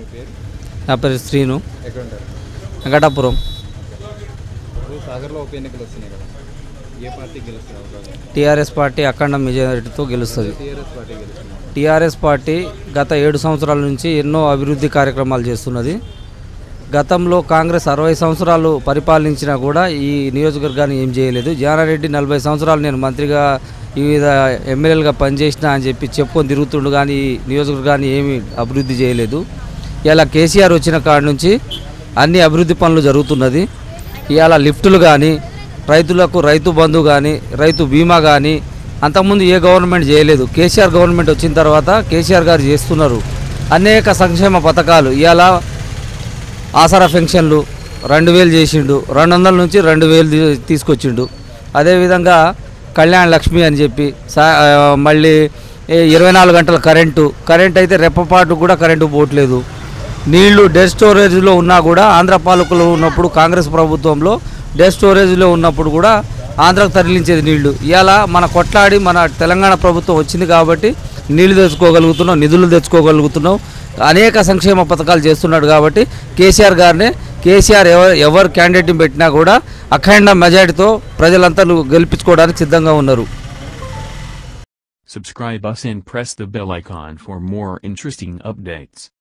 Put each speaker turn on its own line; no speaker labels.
పేరు
నా పేరు శ్రీను
ఎక్కడ ఉంటారు
వెంకటాపురం
ఇప్పుడు సాగర్లో ఉప ఎన్నికలు వస్తున్నాయి కదా ఏ పార్టీ గెలుస్తుంది అవకాశం
టీఆర్ఎస్ పార్టీ అఖండ మెజారిటీతో గెలుస్తుంది
టీఆర్ఎస్ పార్టీ గెలుస్తుంది
టీఆర్ఎస్ పార్టీ గత ఏడు సంవత్సరాల నుంచి ఎన్నో అభివృద్ధి కార్యక్రమాలు చేస్తున్నది గతంలో కాంగ్రెస్ అరవై సంవత్సరాలు పరిపాలించినా కూడా ఈ నియోజకవర్గాన్ని ఏం చేయలేదు జానారెడ్డి నలభై సంవత్సరాలు నేను మంత్రిగా వివిధ ఎమ్మెల్యేలుగా పనిచేసినా అని చెప్పి చెప్పుకొని తిరుగుతుండు కానీ ఈ నియోజకవర్గాన్ని ఏమీ అభివృద్ధి చేయలేదు ఇలా కేసీఆర్ వచ్చిన కాడ నుంచి అన్ని అభివృద్ధి పనులు జరుగుతున్నది ఇవాళ లిఫ్టులు కానీ రైతులకు రైతు బంధు కానీ రైతు బీమా కానీ అంతకుముందు ఏ గవర్నమెంట్ చేయలేదు కేసీఆర్ గవర్నమెంట్ వచ్చిన తర్వాత కేసీఆర్ గారు చేస్తున్నారు అనేక సంక్షేమ పథకాలు ఇవాళ ఆసరా పెన్షన్లు రెండు వేలు చేసిండు రెండు వందల నుంచి రెండు వేలు తీ- తీసుకొచ్చిండు అదేవిధంగా కళ్యాణ్ లక్ష్మి అని చెప్పి సా ఆ, మళ్ళీ ఏ ఇరవై నాలుగు గంటల కరెంటు కరెంట్ అయితే రెప్పపాటు కూడా కరెంటు పోవట్లేదు నీళ్లు డెడ్ స్టోరేజ్లో ఉన్నా కూడా ఆంధ్ర పాలకులు ఉన్నప్పుడు కాంగ్రెస్ ప్రభుత్వంలో డెడ్ స్టోరేజ్లో ఉన్నప్పుడు కూడా ఆంధ్రకు తరలించేది నీళ్లు ఇవాళ మన కొట్లాడి మన తెలంగాణ ప్రభుత్వం వచ్చింది కాబట్టి నీళ్లు తెచ్చుకోగలుగుతున్నాం నిధులు తెచ్చుకోగలుగుతున్నాం అనేక సంక్షేమ పథకాలు చేస్తున్నాడు కాబట్టి కేసీఆర్ గారిని కేసీఆర్ ఎవరు ఎవరు క్యాండిడేట్ని పెట్టినా కూడా అఖండ మెజారిటీతో ప్రజలంతా గెలిపించుకోవడానికి సిద్ధంగా ఉన్నారు
Subscribe us and press the bell icon for more interesting updates.